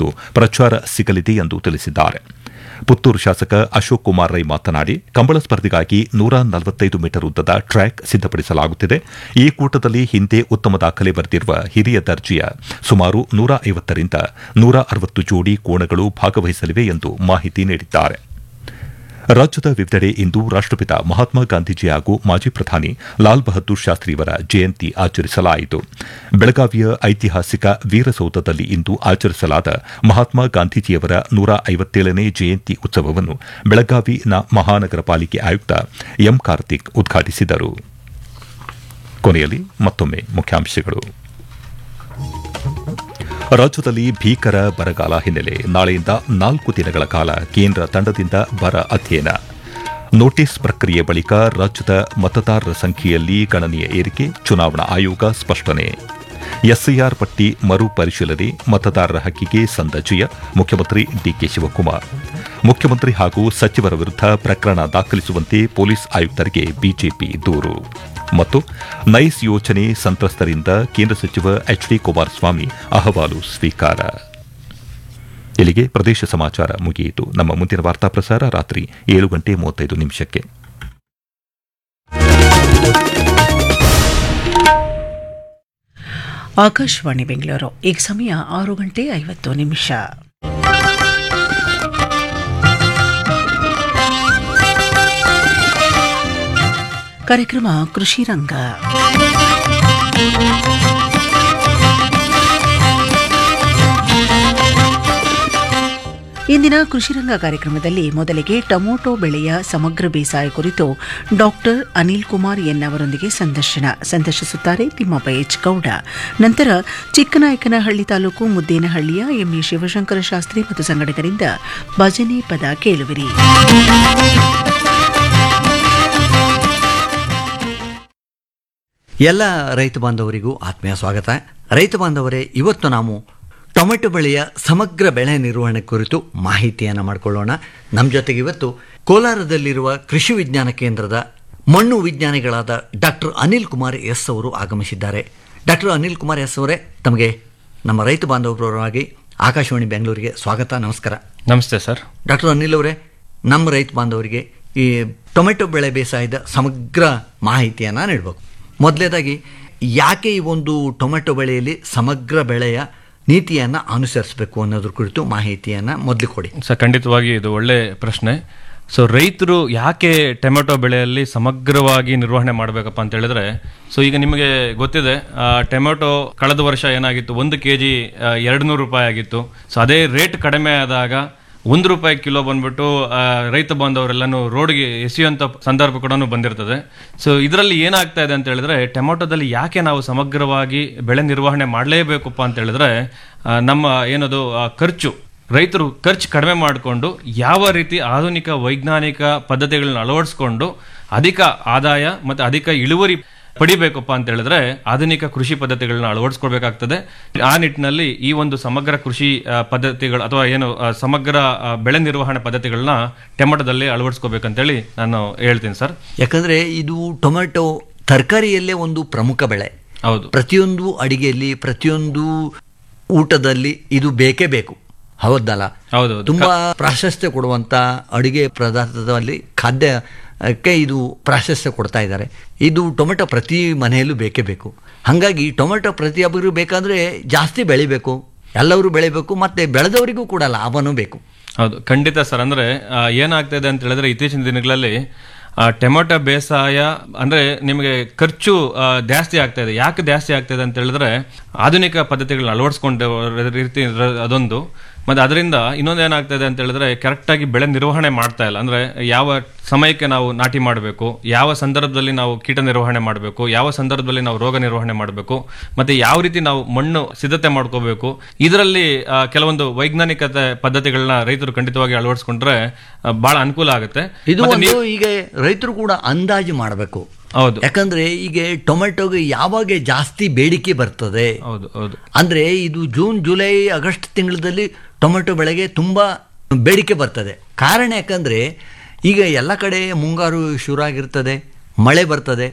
ಮತ್ತು ಪ್ರಚಾರ ಸಿಗಲಿದೆ ಎಂದು ತಿಳಿಸಿದ್ದಾರೆ ಪುತ್ತೂರು ಶಾಸಕ ಅಶೋಕ್ ಕುಮಾರ್ ರೈ ಮಾತನಾಡಿ ಕಂಬಳ ಸ್ಪರ್ಧೆಗಾಗಿ ನೂರ ನಲವತ್ತೈದು ಮೀಟರ್ ಉದ್ದದ ಟ್ರ್ಯಾಕ್ ಸಿದ್ದಪಡಿಸಲಾಗುತ್ತಿದೆ ಈ ಕೂಟದಲ್ಲಿ ಹಿಂದೆ ಉತ್ತಮ ದಾಖಲೆ ಬರೆದಿರುವ ಹಿರಿಯ ದರ್ಜೆಯ ಸುಮಾರು ನೂರ ಐವತ್ತರಿಂದ ನೂರ ಅರವತ್ತು ಜೋಡಿ ಕೋಣಗಳು ಭಾಗವಹಿಸಲಿವೆ ಎಂದು ಮಾಹಿತಿ ನೀಡಿದ್ದಾರೆ ರಾಜ್ಯದ ವಿವಿಧೆಡೆ ಇಂದು ರಾಷ್ಟಪಿತ ಮಹಾತ್ಮ ಗಾಂಧೀಜಿ ಹಾಗೂ ಮಾಜಿ ಪ್ರಧಾನಿ ಲಾಲ್ ಬಹದ್ದೂರ್ ಶಾಸ್ತ್ರಿಯವರ ಜಯಂತಿ ಆಚರಿಸಲಾಯಿತು ಬೆಳಗಾವಿಯ ಐತಿಹಾಸಿಕ ವೀರಸೌಧದಲ್ಲಿ ಇಂದು ಆಚರಿಸಲಾದ ಮಹಾತ್ಮ ಗಾಂಧೀಜಿಯವರ ನೂರ ಐವತ್ತೇಳನೇ ಜಯಂತಿ ಉತ್ಸವವನ್ನು ಬೆಳಗಾವಿ ಮಹಾನಗರ ಪಾಲಿಕೆ ಆಯುಕ್ತ ಎಂ ಕಾರ್ತಿಕ್ ಉದ್ಘಾಟಿಸಿದರು ಕೊನೆಯಲ್ಲಿ ಮತ್ತೊಮ್ಮೆ ಮುಖ್ಯಾಂಶಗಳು ರಾಜ್ಯದಲ್ಲಿ ಭೀಕರ ಬರಗಾಲ ಹಿನ್ನೆಲೆ ನಾಳೆಯಿಂದ ನಾಲ್ಕು ದಿನಗಳ ಕಾಲ ಕೇಂದ್ರ ತಂಡದಿಂದ ಬರ ಅಧ್ಯಯನ ನೋಟಿಸ್ ಪ್ರಕ್ರಿಯೆ ಬಳಿಕ ರಾಜ್ಯದ ಮತದಾರರ ಸಂಖ್ಯೆಯಲ್ಲಿ ಗಣನೀಯ ಏರಿಕೆ ಚುನಾವಣಾ ಆಯೋಗ ಸ್ಪಷ್ಟನೆ ಎಸ್ಐಆರ್ ಪಟ್ಟಿ ಮರು ಪರಿಶೀಲನೆ ಮತದಾರರ ಹಕ್ಕಿಗೆ ಸಂದ ಜಯ ಮುಖ್ಯಮಂತ್ರಿ ಡಿಕೆ ಶಿವಕುಮಾರ್ ಮುಖ್ಯಮಂತ್ರಿ ಹಾಗೂ ಸಚಿವರ ವಿರುದ್ಧ ಪ್ರಕರಣ ದಾಖಲಿಸುವಂತೆ ಪೊಲೀಸ್ ಆಯುಕ್ತರಿಗೆ ಬಿಜೆಪಿ ದೂರು ಮತ್ತು ನೈಸ್ ಯೋಜನೆ ಸಂತ್ರಸ್ತರಿಂದ ಕೇಂದ್ರ ಸಚಿವ ಎಚ್ ಡಿ ಕುಮಾರಸ್ವಾಮಿ ಅಹವಾಲು ಸ್ವೀಕಾರ ಇಲ್ಲಿಗೆ ಪ್ರದೇಶ ಸಮಾಚಾರ ಮುಗಿಯಿತು ನಮ್ಮ ಮುಂದಿನ ವಾರ್ತಾ ಪ್ರಸಾರ ರಾತ್ರಿ ಏಳು ಗಂಟೆ ಮೂವತ್ತೈದು ನಿಮಿಷಕ್ಕೆ ಆಕಾಶವಾಣಿ ಬೆಂಗಳೂರು ಈಗ ಸಮಯ ಆರು ಗಂಟೆ ಐವತ್ತು ನಿಮಿಷ ಕಾರ್ಯಕ್ರಮ ಕೃಷಿ ರಂಗ ಇಂದಿನ ಕೃಷಿರಂಗ ಕಾರ್ಯಕ್ರಮದಲ್ಲಿ ಮೊದಲಿಗೆ ಟೊಮೊಟೊ ಬೆಳೆಯ ಸಮಗ್ರ ಬೇಸಾಯ ಕುರಿತು ಡಾಕ್ಟರ್ ಅನಿಲ್ ಕುಮಾರ್ ಎನ್ ಅವರೊಂದಿಗೆ ಸಂದರ್ಶನ ಸಂದರ್ಶಿಸುತ್ತಾರೆ ತಿಮ್ಮಪ್ಪ ಎಚ್ ಗೌಡ ನಂತರ ಚಿಕ್ಕನಾಯಕನಹಳ್ಳಿ ತಾಲೂಕು ಮುದ್ದೇನಹಳ್ಳಿಯ ಎಂಇ ಶಿವಶಂಕರ ಶಾಸ್ತ್ರಿ ಮತ್ತು ಸಂಘಟಕರಿಂದ ಭಜನೆ ಪದ ಕೇಳುವಿರಿ ಎಲ್ಲ ರೈತ ಬಾಂಧವರಿಗೂ ಆತ್ಮೀಯ ಸ್ವಾಗತ ರೈತ ಬಾಂಧವರೇ ಇವತ್ತು ನಾವು ಟೊಮೆಟೊ ಬೆಳೆಯ ಸಮಗ್ರ ಬೆಳೆ ನಿರ್ವಹಣೆ ಕುರಿತು ಮಾಹಿತಿಯನ್ನು ಮಾಡಿಕೊಳ್ಳೋಣ ನಮ್ಮ ಜೊತೆಗೆ ಇವತ್ತು ಕೋಲಾರದಲ್ಲಿರುವ ಕೃಷಿ ವಿಜ್ಞಾನ ಕೇಂದ್ರದ ಮಣ್ಣು ವಿಜ್ಞಾನಿಗಳಾದ ಡಾಕ್ಟರ್ ಅನಿಲ್ ಕುಮಾರ್ ಎಸ್ ಅವರು ಆಗಮಿಸಿದ್ದಾರೆ ಡಾಕ್ಟರ್ ಅನಿಲ್ ಕುಮಾರ್ ಎಸ್ ಅವರೇ ತಮಗೆ ನಮ್ಮ ರೈತ ಬಾಂಧವರವಾಗಿ ಆಕಾಶವಾಣಿ ಬೆಂಗಳೂರಿಗೆ ಸ್ವಾಗತ ನಮಸ್ಕಾರ ನಮಸ್ತೆ ಸರ್ ಡಾಕ್ಟರ್ ಅನಿಲ್ ಅವರೇ ನಮ್ಮ ರೈತ ಬಾಂಧವರಿಗೆ ಈ ಟೊಮೆಟೊ ಬೆಳೆ ಬೇಸಾಯದ ಸಮಗ್ರ ಮಾಹಿತಿಯನ್ನು ನೀಡಬೇಕು ಮೊದಲನೇದಾಗಿ ಯಾಕೆ ಈ ಒಂದು ಟೊಮೆಟೊ ಬೆಳೆಯಲ್ಲಿ ಸಮಗ್ರ ಬೆಳೆಯ ನೀತಿಯನ್ನು ಅನುಸರಿಸಬೇಕು ಅನ್ನೋದ್ರ ಕುರಿತು ಮಾಹಿತಿಯನ್ನು ಮೊದಲು ಕೊಡಿ ಸರ್ ಖಂಡಿತವಾಗಿ ಇದು ಒಳ್ಳೆ ಪ್ರಶ್ನೆ ಸೊ ರೈತರು ಯಾಕೆ ಟೊಮೆಟೊ ಬೆಳೆಯಲ್ಲಿ ಸಮಗ್ರವಾಗಿ ನಿರ್ವಹಣೆ ಮಾಡಬೇಕಪ್ಪ ಅಂತ ಹೇಳಿದ್ರೆ ಸೊ ಈಗ ನಿಮಗೆ ಗೊತ್ತಿದೆ ಆ, ಟೊಮೆಟೊ ಕಳೆದ ವರ್ಷ ಏನಾಗಿತ್ತು ಒಂದು ಕೆ ಜಿ ಎರಡು ನೂರು ರೂಪಾಯಿ ಆಗಿತ್ತು ಸೊ ಅದೇ ರೇಟ್ ಕಡಿಮೆ ಆದಾಗ ಒಂದು ರೂಪಾಯಿ ಕಿಲೋ ಬಂದ್ಬಿಟ್ಟು ಆ, ರೈತ ಬಾಂಧವರೆಲ್ಲನೂ ರೋಡ್ಗೆ ಎಸೆಯುವಂಥ ಸಂದರ್ಭ ಕೂಡ ಬಂದಿರ್ತದೆ ಸೊ ಇದರಲ್ಲಿ ಏನಾಗ್ತಾ ಇದೆ ಅಂತ ಹೇಳಿದ್ರೆ ಟೊಮೆಟೊದಲ್ಲಿ ಯಾಕೆ ನಾವು ಸಮಗ್ರವಾಗಿ ಬೆಳೆ ನಿರ್ವಹಣೆ ಮಾಡಲೇಬೇಕಪ್ಪ ಅಂತ ಹೇಳಿದ್ರೆ ಆ, ನಮ್ಮ ಏನದು ಆ, ಖರ್ಚು ರೈತರು ಖರ್ಚು ಕಡಿಮೆ ಮಾಡಿಕೊಂಡು ಯಾವ ರೀತಿ ಆಧುನಿಕ ವೈಜ್ಞಾನಿಕ ಪದ್ಧತಿಗಳನ್ನ ಅಳವಡಿಸ್ಕೊಂಡು ಅಧಿಕ ಆದಾಯ ಮತ್ತು ಅಧಿಕ ಇಳುವರಿ ಪಡಿಬೇಕಪ್ಪ ಅಂತ ಹೇಳಿದ್ರೆ ಆಧುನಿಕ ಕೃಷಿ ಪದ್ಧತಿಗಳನ್ನ ಅಳವಡಿಸ್ಕೊಳ್ಬೇಕಾಗ್ತದೆ ಆ ನಿಟ್ಟಿನಲ್ಲಿ ಈ ಒಂದು ಸಮಗ್ರ ಕೃಷಿ ಆ, ಪದ್ಧತಿಗಳು ಅಥವಾ ಏನು ಆ, ಸಮಗ್ರ ಆ, ಬೆಳೆ ನಿರ್ವಹಣೆ ಪದ್ಧತಿಗಳನ್ನ ಟೊಮೆಟೊದಲ್ಲಿ ಅಳವಡಿಸ್ಕೋಬೇಕಂತೇಳಿ ನಾನು ಹೇಳ್ತೀನಿ ಸರ್ ಯಾಕಂದರೆ ಇದು ಟೊಮೆಟೊ ತರಕಾರಿಯಲ್ಲೇ ಒಂದು ಪ್ರಮುಖ ಬೆಳೆ ಹೌದು ಪ್ರತಿಯೊಂದು ಅಡಿಗೆಯಲ್ಲಿ ಪ್ರತಿಯೊಂದು ಊಟದಲ್ಲಿ ಇದು ಬೇಕೇ ಬೇಕು ಹೌದಲ್ಲ ಹೌದೌದು ತುಂಬಾ ಪ್ರಾಶಸ್ತ್ಯ ಕೊಡುವಂತ ಅಡುಗೆ ಪದಾರ್ಥದಲ್ಲಿ ಖಾದ್ಯಕ್ಕೆ ಇದು ಪ್ರಾಶಸ್ತ್ಯ ಕೊಡ್ತಾ ಇದ್ದಾರೆ ಇದು ಟೊಮೆಟೊ ಪ್ರತಿ ಮನೆಯಲ್ಲೂ ಬೇಕೇ ಬೇಕು ಹಾಗಾಗಿ ಟೊಮೆಟೊ ಪ್ರತಿಯೊಬ್ಬರಿಗೂ ಬೇಕಾದ್ರೆ ಜಾಸ್ತಿ ಬೆಳಿಬೇಕು ಎಲ್ಲರೂ ಬೆಳಿಬೇಕು ಮತ್ತೆ ಬೆಳೆದವರಿಗೂ ಕೂಡ ಲಾಭನೂ ಬೇಕು ಹೌದು ಖಂಡಿತ ಸರ್ ಅಂದ್ರೆ ಆ, ಏನಾಗ್ತಾ ಇದೆ ಅಂತ ಹೇಳಿದ್ರೆ ಇತ್ತೀಚಿನ ದಿನಗಳಲ್ಲಿ ಆ, ಟೊಮೆಟೊ ಬೇಸಾಯ ಅಂದ್ರೆ ನಿಮಗೆ ಖರ್ಚು ಆ, ಜಾಸ್ತಿ ಆಗ್ತಾ ಇದೆ ಯಾಕೆ ಜಾಸ್ತಿ ಆಗ್ತಾ ಇದೆ ಅಂತ ಹೇಳಿದ್ರೆ ಆಧುನಿಕ ಪದ್ಧತಿಗಳನ್ನ ಅಳವಡಿಸ್ಕೊಂಡು ರೀತಿ ಇರ- ಅದೊಂದು ಮತ್ತೆ ಅದರಿಂದ ಇನ್ನೊಂದು ಏನಾಗ್ತಾ ಇದೆ ಅಂತ ಹೇಳಿದ್ರೆ ಕರೆಕ್ಟಾಗಿ ಬೆಳೆ ನಿರ್ವಹಣೆ ಮಾಡ್ತಾ ಇಲ್ಲ ಅಂದ್ರೆ ಯಾವ ಸಮಯಕ್ಕೆ ನಾವು ನಾಟಿ ಮಾಡಬೇಕು ಯಾವ ಸಂದರ್ಭದಲ್ಲಿ ನಾವು ಕೀಟ ನಿರ್ವಹಣೆ ಮಾಡಬೇಕು ಯಾವ ಸಂದರ್ಭದಲ್ಲಿ ನಾವು ರೋಗ ನಿರ್ವಹಣೆ ಮಾಡಬೇಕು ಮತ್ತೆ ಯಾವ ರೀತಿ ನಾವು ಮಣ್ಣು ಸಿದ್ಧತೆ ಮಾಡ್ಕೋಬೇಕು ಇದರಲ್ಲಿ ಆ, ಕೆಲವೊಂದು ವೈಜ್ಞಾನಿಕತೆ ಪದ್ಧತಿಗಳನ್ನ ರೈತರು ಖಂಡಿತವಾಗಿ ಅಳವಡಿಸ್ಕೊಂಡ್ರೆ ಆ, ಬಹಳ ಅನುಕೂಲ ಆಗುತ್ತೆ ಇದು ಮತ್ತೆ ಒಂದು ಈಗ ರೈತರು ಕೂಡ ಅಂದಾಜು ಮಾಡಬೇಕು ಹೌದು ಯಾಕಂದ್ರೆ ಈಗ ಟೊಮೆಟೊಗೆ ಯಾವಾಗ ಜಾಸ್ತಿ ಬೇಡಿಕೆ ಬರ್ತದೆ ಹೌದು ಹೌದು ಅಂದರೆ ಇದು ಜೂನ್ ಜುಲೈ ಆಗಸ್ಟ್ ತಿಂಗಳಲ್ಲಿ ಟೊಮೆಟೊ ಬೆಳೆಗೆ ತುಂಬ ಬೇಡಿಕೆ ಬರ್ತದೆ ಕಾರಣ ಯಾಕಂದರೆ ಈಗ ಎಲ್ಲ ಕಡೆ ಮುಂಗಾರು ಶುರು ಆಗಿರ್ತದೆ ಮಳೆ ಬರ್ತದೆ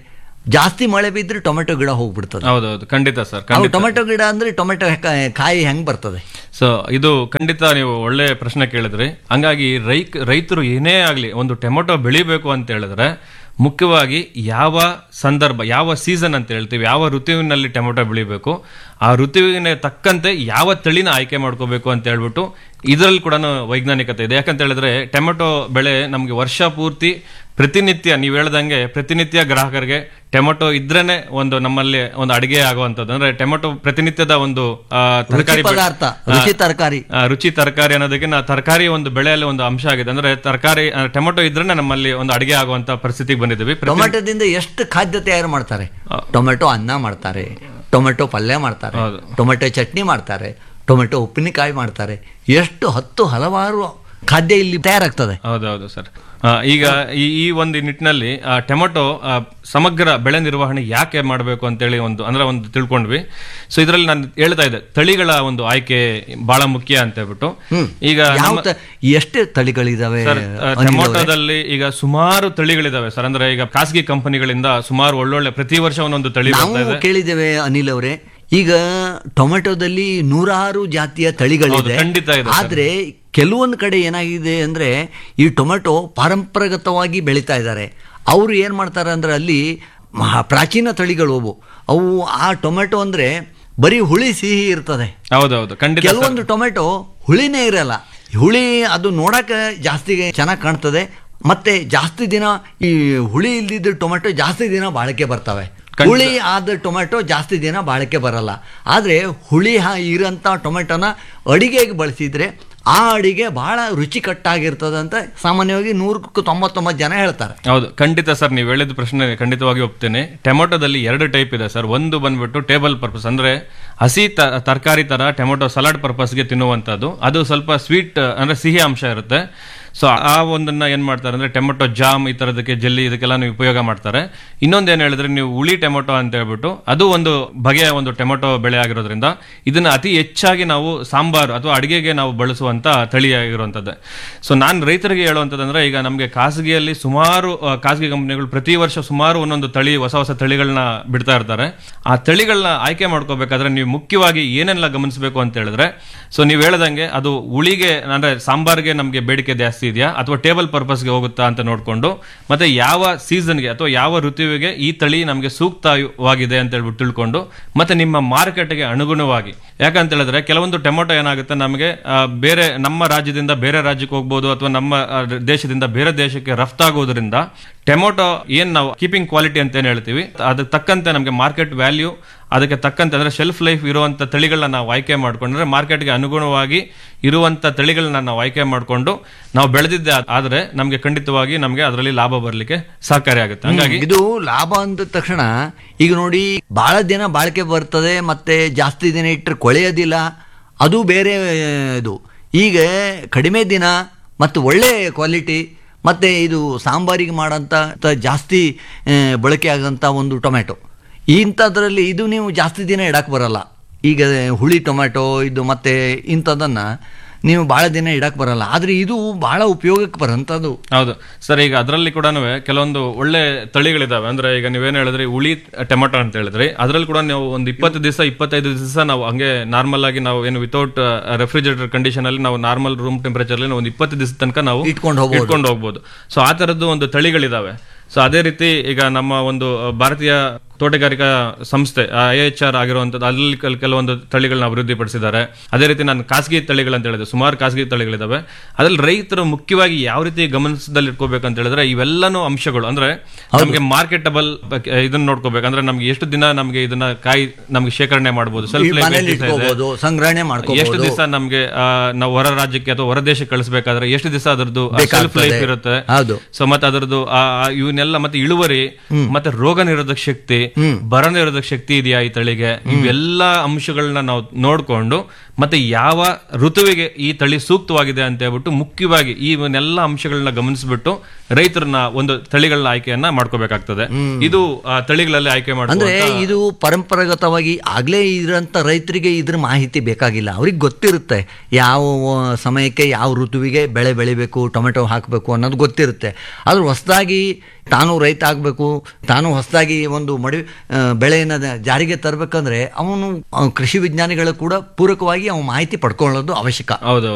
ಜಾಸ್ತಿ ಮಳೆ ಬಿದ್ದರೆ ಟೊಮೆಟೊ ಗಿಡ ಹೋಗ್ಬಿಡ್ತದೆ ಹೌದೌದು ಖಂಡಿತ ಸರ್ ಅವು ಖಂಡಿತ ಟೊಮೆಟೊ ಗಿಡ ಅಂದ್ರೆ ಟೊಮೆಟೊ ಹೆಕ್ಕ- ಕಾಯಿ ಹೆಂಗ್ ಬರ್ತದೆ ಸೊ ಇದು ಖಂಡಿತ ನೀವು ಒಳ್ಳೆ ಪ್ರಶ್ನೆ ಕೇಳಿದ್ರಿ ಹಂಗಾಗಿ ರೈಕ್ ರೈತರು ಏನೇ ಆಗಲಿ ಒಂದು ಟೊಮೆಟೊ ಬೆಳಿಬೇಕು ಅಂತ ಹೇಳಿದ್ರೆ ಮುಖ್ಯವಾಗಿ ಯಾವ ಸಂದರ್ಭ ಯಾವ ಸೀಸನ್ ಅಂತ ಹೇಳ್ತೀವಿ ಯಾವ ಋತುವಿನಲ್ಲಿ ಟೊಮೆಟೊ ಬೆಳಿಬೇಕು ಆ ಋತುವಿನ ತಕ್ಕಂತೆ ಯಾವ ತಳಿನ ಆಯ್ಕೆ ಮಾಡ್ಕೋಬೇಕು ಅಂತ ಹೇಳ್ಬಿಟ್ಟು ಇದರಲ್ಲಿ ಕೂಡ ವೈಜ್ಞಾನಿಕತೆ ಇದೆ ಯಾಕಂತ ಹೇಳಿದ್ರೆ ಟೊಮೆಟೊ ಬೆಳೆ ನಮಗೆ ವರ್ಷ ಪೂರ್ತಿ ಪ್ರತಿನಿತ್ಯ ನೀವು ಹೇಳ್ದಂಗೆ ಪ್ರತಿನಿತ್ಯ ಗ್ರಾಹಕರಿಗೆ ಟೊಮೆಟೊ ಇದ್ರೇನೆ ಒಂದು ನಮ್ಮಲ್ಲಿ ಒಂದು ಅಡಿಗೆ ಆಗುವಂಥದ್ದು ಅಂದ್ರೆ ಟೊಮೆಟೊ ಪ್ರತಿನಿತ್ಯದ ಒಂದು ಆ, ತರಕಾರಿ ಬೆಳೆ- ಪದಾರ್ಥ ರುಚಿ ತರಕಾರಿ ಆ, ರುಚಿ ತರಕಾರಿ ಅನ್ನೋದಕ್ಕೆ ನಾ ತರಕಾರಿ ಒಂದು ಬೆಳೆಯಲ್ಲಿ ಒಂದು ಅಂಶ ಆಗಿದೆ ಅಂದ್ರೆ ತರಕಾರಿ ಆ, ಟೊಮೆಟೊ ಇದ್ರೇನೆ ನಮ್ಮಲ್ಲಿ ಒಂದು ಅಡಿಗೆ ಆಗುವಂತ ಪರಿಸ್ಥಿತಿಗೆ ಬಂದಿದ್ದೀವಿ ಪ್ರತಿ- ಟೊಮೆಟೊದಿಂದ ಎಷ್ಟು ಖಾದ್ಯ ತಯಾರು ಮಾಡ್ತಾರೆ ಟೊಮೆಟೊ ಅನ್ನ ಮಾಡ್ತಾರೆ ಟೊಮೆಟೊ ಪಲ್ಯ ಮಾಡ್ತಾರೆ ಹೌದು. ಟೊಮೆಟೊ ಚಟ್ನಿ ಮಾಡ್ತಾರೆ ಟೊಮೆಟೊ ಉಪ್ಪಿನಕಾಯಿ ಮಾಡ್ತಾರೆ ಎಷ್ಟು ಹತ್ತು ಹಲವಾರು ಖಾದ್ಯ ಇಲ್ಲಿ ತಯಾರಾಗ್ತದೆ ಹೌದೌದು ಸರ್ ಆ, ಈಗ ಈ ಈ ಒಂದು ನಿಟ್ಟಿನಲ್ಲಿ ಆ, ಟೊಮೆಟೊ ಆ, ಸಮಗ್ರ ಬೆಳೆ ನಿರ್ವಹಣೆ ಯಾಕೆ ಮಾಡಬೇಕು ಅಂತೇಳಿ ಒಂದು ಅಂದ್ರೆ ಒಂದು ತಿಳ್ಕೊಂಡ್ವಿ ಸೊ ಇದರಲ್ಲಿ ನಾನು ಹೇಳ್ತಾ ಇದ್ದೆ ತಳಿಗಳ ಒಂದು ಆಯ್ಕೆ ಬಹಳ ಮುಖ್ಯ ಅಂತ ಹೇಳ್ಬಿಟ್ಟು ಈಗ ಯಾವ ನಮ್ಮ- ತ- ಎಷ್ಟು ತಳಿಗಳಿದಾವೆ ಸರ್ ಆ, ಅನಿಲ್ ಅವರೇ? ಟೊಮೊಟೊದಲ್ಲಿ ಈಗ ಸುಮಾರು ತಳಿಗಳಿದಾವೆ ಸರ್ ಅಂದ್ರೆ ಈಗ ಖಾಸಗಿ ಕಂಪನಿಗಳಿಂದ ಸುಮಾರು ಒಳ್ಳೊಳ್ಳೆ ಪ್ರತಿ ವರ್ಷ ಒಂದೊಂದು ತಳಿ ಬರ್ತಾ ನಾವು ಇದೆ ಕೇಳಿದ್ದೇವೆ ಅನಿಲ್ ಅವರೇ ಈಗ ಟೊಮೆಟೊದಲ್ಲಿ ನೂರಾರು ಜಾತಿಯ ತಳಿಗಳಿದೆ ಹೌದು, ಖಂಡಿತ ಇದೆ ಸರ್. ಆದ್ರೆ ಕೆಲವೊಂದು ಕಡೆ ಏನಾಗಿದೆ ಅಂದ್ರೆ ಈ ಟೊಮೆಟೊ ಪಾರಂಪರಾಗತವಾಗಿ ಬೆಳೀತಾ ಇದ್ದಾರೆ ಅವರು ಏನ್ ಮಾಡ್ತಾರೆ ಅಂದ್ರೆ ಅಲ್ಲಿ ಮಹಾ ಪ್ರಾಚೀನ ತಳಿಗಳು ಅವು ಅವು ಆ ಟೊಮೆಟೊ ಅಂದ್ರೆ ಬರೀ ಹುಳಿ ಸಿಹಿ ಇರ್ತದೆ ಹೌದೌದು ಖಂಡಿತ ಸರ್. ಕೆಲವೊಂದು ಟೊಮೆಟೊ ಹುಳಿನೇ ಇರಲ್ಲ ಹುಳಿ ಅದು ನೋಡಕ್ಕೆ ಜಾಸ್ತಿ ಚೆನ್ನಾಗಿ ಕಾಣ್ತದೆ ಮತ್ತೆ ಜಾಸ್ತಿ ದಿನ ಈ ಹುಳಿ ಇಲ್ದಿದ್ದ ಟೊಮೆಟೊ ಜಾಸ್ತಿ ದಿನ ಬಾಳಿಕೆ ಬರ್ತವೆ ಖಂಡಿತ. ಹುಳಿ ಆದ ಟೊಮೆಟೊ ಜಾಸ್ತಿ ದಿನ ಬಾಳಿಕೆ ಬರಲ್ಲ ಆದರೆ ಹುಳಿ ಹಾ- ಇರೋಂಥ ಟೊಮೆಟೊನ ಅಡಿಗೆಗೆ ಬಳಸಿದ್ರೆ ಆ ಅಡಿಗೆ ಬಹಳ ರುಚಿಕಟ್ಟಾಗಿರ್ತದೆ ಅಂತ ಸಾಮಾನ್ಯವಾಗಿ ನೂರಕ್ಕೂ ತೊಂಬತ್ತೊಂಬತ್ತು ಜನ ಹೇಳ್ತಾರೆ ಹೌದು ಖಂಡಿತ ಸರ್ ನೀವು ಹೇಳಿದ ಪ್ರಶ್ನೆ ಖಂಡಿತವಾಗಿ ಒಪ್ತೇನೆ ಟೊಮೆಟೊದಲ್ಲಿ ಎರಡು ಟೈಪ್ ಇದೆ ಸರ್ ಒಂದು ಬಂದ್ಬಿಟ್ಟು ಟೇಬಲ್ ಪರ್ಪಸ್ ಅಂದ್ರೆ ಹಸಿ ತ- ತರಕಾರಿ ತರ ಟೊಮೆಟೊ ಸಲಾಡ್ ಪರ್ಪಸ್ಗೆ ತಿನ್ನುವಂಥದ್ದು ಅದು ಸ್ವಲ್ಪ ಸ್ವೀಟ್ ಅಂದ್ರೆ ಸಿಹಿ ಅಂಶ ಇರುತ್ತೆ ಸೊ ಆ ಒಂದನ್ನ ಏನ್ ಮಾಡ್ತಾರೆ ಅಂದ್ರೆ ಟೊಮೆಟೊ ಜಾಮ್ ಈ ತರದಕ್ಕೆ ಜೆಲ್ಲಿ ಇದಕ್ಕೆಲ್ಲ ನೀವು ಉಪಯೋಗ ಮಾಡ್ತಾರೆ ಇನ್ನೊಂದು ಏನ್ ಹೇಳಿದ್ರೆ ನೀವು ಹುಳಿ ಟೊಮೆಟೊ ಅಂತ ಹೇಳ್ಬಿಟ್ಟು ಅದು ಒಂದು ಬಗೆಯ ಒಂದು ಟೊಮೆಟೊ ಬೆಳೆ ಆಗಿರೋದ್ರಿಂದ ಇದನ್ನ ಅತಿ ಹೆಚ್ಚಾಗಿ ನಾವು ಸಾಂಬಾರು ಅಥವಾ ಅಡಿಗೆಗೆ ನಾವು ಬಳಸುವಂತ ತಳಿಯಾಗಿರುವಂತದ್ದು ಸೊ ನಾನು ರೈತರಿಗೆ ಹೇಳುವಂತದಂದ್ರೆ ಈಗ ನಮಗೆ ಖಾಸಗಿಯಲ್ಲಿ ಸುಮಾರು ಆ, ಖಾಸಗಿ ಕಂಪನಿಗಳು ಪ್ರತಿ ವರ್ಷ ಸುಮಾರು ಒಂದೊಂದು ತಳಿ ಹೊಸ ಹೊಸ ತಳಿಗಳನ್ನ ಬಿಡ್ತಾ ಇರ್ತಾರೆ ಆ ತಳಿಗಳನ್ನ ಆಯ್ಕೆ ಮಾಡ್ಕೋಬೇಕಾದ್ರೆ ನೀವು ಮುಖ್ಯವಾಗಿ ಏನೆಲ್ಲ ಗಮನಿಸಬೇಕು ಅಂತ ಹೇಳಿದ್ರೆ ಸೊ ನೀವು ಹೇಳ್ದಂಗೆ ಅದು ಹುಳಿಗೆ ಅಂದ್ರೆ ಸಾಂಬಾರ್ಗೆ ನಮಗೆ ಬೇಡಿಕೆ ಜಾಸ್ತಿ ಇದೆಯಾ ಅಥವಾ ಟೇಬಲ್ ಪರ್ಪಸ್ಗೆ ಹೋಗುತ್ತಾ ಅಂತ ನೋಡ್ಕೊಂಡು ಮತ್ತೆ ಯಾವ ಸೀಸನ್ಗೆ ಅಥವಾ ಯಾವ ಋತುವಿಗೆ ಈ ತಳಿ ನಮಗೆ ಸೂಕ್ತವಾಗಿದೆ ಅಂತ ಹೇಳ್ಬಿಟ್ಟು ತಿಳ್ಕೊಂಡು ಮತ್ತೆ ನಿಮ್ಮ ಮಾರುಕಟ್ಟೆಗೆ ಅನುಗುಣವಾಗಿ ಯಾಕಂತ ಹೇಳಿದ್ರೆ ಕೆಲವೊಂದು ಟೊಮೆಟೊ ಏನಾಗುತ್ತೆ ನಮಗೆ ಆ, ಬೇರೆ ನಮ್ಮ ರಾಜ್ಯದಿಂದ ಬೇರೆ ರಾಜ್ಯಕ್ಕೆ ಹೋಗ್ಬೋದು ಅಥವಾ ನಮ್ಮ ಆ, ದೇಶದಿಂದ ಬೇರೆ ದೇಶಕ್ಕೆ ರಫ್ತಾಗೋದ್ರಿಂದ ಟೊಮೆಟೊ ಏನ್ ನಾವು ಕೀಪಿಂಗ್ ಕ್ವಾಲಿಟಿ ಅಂತ ಏನ್ ಹೇಳ್ತೀವಿ ಅದಕ್ಕೆ ತಕ್ಕಂತೆ ನಮಗೆ ಮಾರ್ಕೆಟ್ ವ್ಯಾಲ್ಯೂ ಅದಕ್ಕೆ ತಕ್ಕಂತೆ ಅಂದ್ರೆ ಶೆಲ್ಫ್ ಲೈಫ್ ಇರುವಂತ ತಳಿಗಳನ್ನ ನಾವು ಆಯ್ಕೆ ಮಾಡ್ಕೊಂಡ್ರೆ ಮಾರ್ಕೆಟ್ಗೆ ಅನುಗುಣವಾಗಿ ಇರುವಂತ ತಳಿಗಳನ್ನ ನಾವು ಆಯ್ಕೆ ಮಾಡಿಕೊಂಡು ನಾವು ಬೆಳೆದಿದ್ದೆ ಆ- ಆದ್ರೆ ನಮಗೆ ಖಂಡಿತವಾಗಿ ನಮಗೆ ಅದರಲ್ಲಿ ಲಾಭ ಬರಲಿಕ್ಕೆ ಸಹಕಾರಿಯಾಗುತ್ತೆ ಹಂಗಾಗಿ ಇದು ಲಾಭ ಅಂದ ತಕ್ಷಣ ಈಗ ನೋಡಿ ಬಹಳ ದಿನ ಬಾಳಿಕೆ ಬರ್ತದೆ ಮತ್ತೆ ಜಾಸ್ತಿ ದಿನ ಇಟ್ಟರೆ ಕೊಳೆಯೋದಿಲ್ಲ ಅದು ಬೇರೆ ಇದು ಈಗ ಕಡಿಮೆ ದಿನ ಮತ್ತು ಒಳ್ಳೆ ಕ್ವಾಲಿಟಿ ಮತ್ತು ಇದು ಸಾಂಬಾರಿಗೆ ಮಾಡೋಂಥ ಜಾಸ್ತಿ ಆ, ಬಳಕೆ ಆಗೋಂಥ ಒಂದು ಟೊಮೆಟೊ ಇಂಥದ್ರಲ್ಲಿ ಇದು ನೀವು ಜಾಸ್ತಿ ದಿನ ಇಡಕ್ಕೆ ಬರಲ್ಲ ಈಗ ಹುಳಿ ಟೊಮೆಟೊ ಇದು ಮತ್ತು ಇಂಥದ್ದನ್ನು ನೀವು ಭಾಳ ದಿನ ಇಡಕ್ಕೆ ಬರಲ್ಲ ಆದರೆ ಇದು ಭಾಳ ಉಪಯೋಗಕ್ಕೆ ಬರೋಂಥದ್ದು ಹೌದು ಸರ್ ಈಗ ಅದರಲ್ಲಿ ಕೂಡ ಕೆಲವೊಂದು ಒಳ್ಳೆ ತಳಿಗಳಿದಾವೆ ಅಂದ್ರೆ ಈಗ ನೀವೇನು ಹೇಳಿದ್ರಿ ಉಳಿ ಟೊಮೆಟೊ ಅಂತ ಹೇಳಿದ್ರಿ ಅದ್ರಲ್ಲಿ ಕೂಡ ನೀವು ಒಂದು ಇಪ್ಪತ್ತು ದಿವಸ ಇಪ್ಪತ್ತೈದು ದಿವಸ ನಾವು ಹಂಗೆ ನಾರ್ಮಲ್ ಆಗಿ ನಾವು ಏನು ವಿತೌಟ್ ರೆಫ್ರಿಜರೇಟರ್ ಕಂಡೀಷನ್ ಅಲ್ಲಿ ನಾವು ನಾರ್ಮಲ್ ರೂಮ್ ಟೆಂಪರೇಚರ್ ಅಲ್ಲಿ ಒಂದು ಇಪ್ಪತ್ತು ದಿವಸ ತನಕ ನಾವು ಇಟ್ಕೊಂಡು ಹೋಗ್ಬೋದು. ಇಟ್ಕೊಂಡು ಹೋಗ್ಬೋದು ಸೊ ಆ ತರದ್ದು ಒಂದು ತಳಿಗಳಿದಾವೆ ಸೊ ಅದೇ ರೀತಿ ಈಗ ನಮ್ಮ ಒಂದು ಅಹ್, ಭಾರತೀಯ ತೋಟಗಾರಿಕಾ ಸಂಸ್ಥೆ ಐ ಎಚ್ ಆರ್ ಆಗಿರುವಂತದ್ದು ಅಲ್ಲಿ ಕೆಲ- ಕೆಲವೊಂದು ತಳಿಗಳನ್ನ ಅಭಿವೃದ್ಧಿಪಡಿಸಿದ್ದಾರೆ ಅದೇ ರೀತಿ ನಾನು ಖಾಸಗಿ ತಳಿಗಳಂತ ಹೇಳಿದೆ ಸುಮಾರು ಖಾಸಗಿ ತಳಿಗಳಿದಾವೆ ಅದ್ರಲ್ಲಿ ರೈತರು ಮುಖ್ಯವಾಗಿ ಯಾವ ರೀತಿ ಗಮನದಲ್ಲಿ ಇಟ್ಕೋಬೇಕಂತ ಹೇಳಿದ್ರೆ ಇವೆಲ್ಲನೂ ಅಂಶಗಳು ಅಂದ್ರೆ ನಮಗೆ ಮಾರ್ಕೆಟಬಲ್ ಇದನ್ನ ನೋಡ್ಕೋಬೇಕು ಅಂದ್ರೆ ನಮ್ಗೆ ಎಷ್ಟು ದಿನ ನಮ್ಗೆ ಇದನ್ನ ಕಾಯಿ ನಮ್ಗೆ ಶೇಖರಣೆ ಮಾಡಬಹುದು ಈ ಮನೇಲಿ ಸ್ವಲ್ಪ ಇಟ್ಕೋಬಹುದು ಸಂಗ್ರಹಣೆ ಎಷ್ಟು ಮಾಡ್ಕೋಬಹುದು ದಿವಸ ನಮ್ಗೆ ಆ, ನಾವು ಹೊರ ರಾಜ್ಯಕ್ಕೆ ಅಥವಾ ಹೊರ ದೇಶಕ್ಕೆ ಕಳಿಸಬೇಕಾದ್ರೆ ಎಷ್ಟು ದಿವಸ ಅದರದ್ದು ಸೆಲ್ಫ್ ಬೇಕಾಗ್ತದೆ. ಲೈಫ್ ಇರುತ್ತೆ ಹೌದು. ಸೊ ಮತ್ತೆ ಅದರದ್ದು ಆ, ಆ, ಇವನ್ನೆಲ್ಲ ಮತ್ತೆ ಇಳುವರಿ ಮತ್ತೆ ರೋಗ ನಿರೋಧಕ ಶಕ್ತಿ ಬರ ನಿರೋಧಕ ಶಕ್ತಿ ಇದೆಯಾ ಈ ತಳಿಗೆ ಇವೆಲ್ಲ ಅಂಶಗಳನ್ನ ನಾವು ನೋಡ್ಕೊಂಡು ಮತ್ತೆ ಯಾವ ಋತುವಿಗೆ ಈ ತಳಿ ಸೂಕ್ತವಾಗಿದೆ ಅಂತ ಹೇಳ್ಬಿಟ್ಟು ಮುಖ್ಯವಾಗಿ ಈ ಇವನ್ನೆಲ್ಲ ಅಂಶಗಳನ್ನ ಗಮನಿಸ್ಬಿಟ್ಟು ರೈತರನ್ನ ಒಂದು ತಳಿಗಳನ್ನ ಆಯ್ಕೆಯನ್ನ ಮಾಡ್ಕೋಬೇಕಾಗ್ತದೆ ಇದು ಆ, ತಳಿಗಳಲ್ಲಿ ಆಯ್ಕೆ ಅಂದ್ರೆ ಮಾಡ್ಕೊಂಡು ಇದು ಪರಂಪರಾಗತವಾಗಿ ಆಗ್ಲೇ ಇರೋಂಥ ರೈತರಿಗೆ ಇದ್ರ ಮಾಹಿತಿ ಬೇಕಾಗಿಲ್ಲ ಅವ್ರಿಗೆ ಗೊತ್ತಿರುತ್ತೆ ಯಾವ ಸಮಯಕ್ಕೆ ಯಾವ ಋತುವಿಗೆ ಬೆಳೆ ಬೆಳಿಬೇಕು ಟೊಮೆಟೊ ಹಾಕಬೇಕು ಅನ್ನೋದು ಗೊತ್ತಿರುತ್ತೆ ಆದ್ರೆ ಹೊಸದಾಗಿ ತಾನು ರೈತ ಆಗಬೇಕು ತಾನು ಹೊಸದಾಗಿ ಒಂದು ಮಡಿ ಆ, ಬೆಳೆಯನ್ನು ಜಾರಿಗೆ ತರಬೇಕಂದ್ರೆ ಅವನು ಆ, ಕೃಷಿ ವಿಜ್ಞಾನಿಗಳು ಕೂಡ ಪೂರಕವಾಗಿ ಅವನು ಮಾಹಿತಿ ಪಡ್ಕೊಳ್ಳೋದು ಅವಶ್ಯಕ ಹೌದು